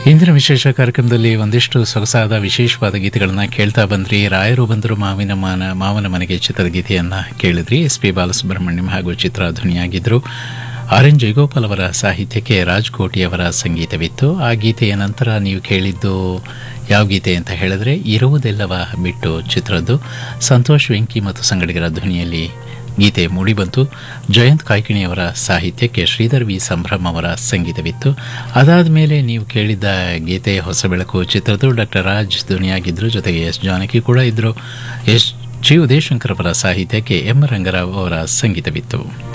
ಇಂದಿನ ವಿಶೇಷ ಕಾರ್ಯಕ್ರಮದಲ್ಲಿ ಒಂದಿಷ್ಟು ಸೊಗಸಾದ ವಿಶೇಷವಾದ ಗೀತೆಗಳನ್ನ ಕೇಳ್ತಾ ಬಂದ್ರಿ ರಾಯರು ಬಂದರು ಮಾವಿನ ಮಾನ ಮಾವನ ಮನೆಗೆ ಚಿತ್ರದ ಗೀತೆಯನ್ನ ಕೇಳಿದ್ರಿ ಎಸ್ ಪಿ ಬಾಲಸುಬ್ರಹ್ಮಣ್ಯಂ ಹಾಗೂ ಚಿತ್ರ ಧ್ವನಿಯಾಗಿದ್ರು ಆರ್ ಎನ್ ಜಯಗೋಪಾಲ್ ಅವರ ಸಾಹಿತ್ಯಕ್ಕೆ ರಾಜ್ ಕೋಟಿಯವರ ಸಂಗೀತವಿತ್ತು ಆ ಗೀತೆಯ ನಂತರ ನೀವು ಕೇಳಿದ್ದು ಯಾವ ಗೀತೆ ಅಂತ ಹೇಳಿದ್ರೆ ಇರುವುದೆಲ್ಲವ ಬಿಟ್ಟು ಚಿತ್ರದ್ದು ಸಂತೋಷ್ ವೆಂಕಿ ಮತ್ತು ಸಂಗಡಿಗರ ಧ್ವನಿಯಲ್ಲಿ ಗೀತೆ ಮೂಡಿಬಂತು ಜಯಂತ್ ಕಾಯ್ಕಿಣಿಯವರ ಸಾಹಿತ್ಯಕ್ಕೆ ಶ್ರೀಧರ್ ವಿ ಸಂಭ್ರಮ್ ಅವರ ಸಂಗೀತವಿತ್ತು ಅದಾದ ಮೇಲೆ ನೀವು ಕೇಳಿದ್ದ ಗೀತೆ ಹೊಸ ಬೆಳಕು ಚಿತ್ರದ್ದು ಡಾಕ್ಟರ್ ರಾಜ್ ಧ್ವನಿಯಾಗಿದ್ದರು ಜೊತೆಗೆ ಎಸ್ ಜಾನಕಿ ಕೂಡ ಇದ್ದರು ಎಸ್ ಜಿ ಉದಯಶಂಕರ್ ಅವರ ಸಾಹಿತ್ಯಕ್ಕೆ ಎಂ ರಂಗರಾವ್ ಅವರ ಸಂಗೀತವಿತ್ತು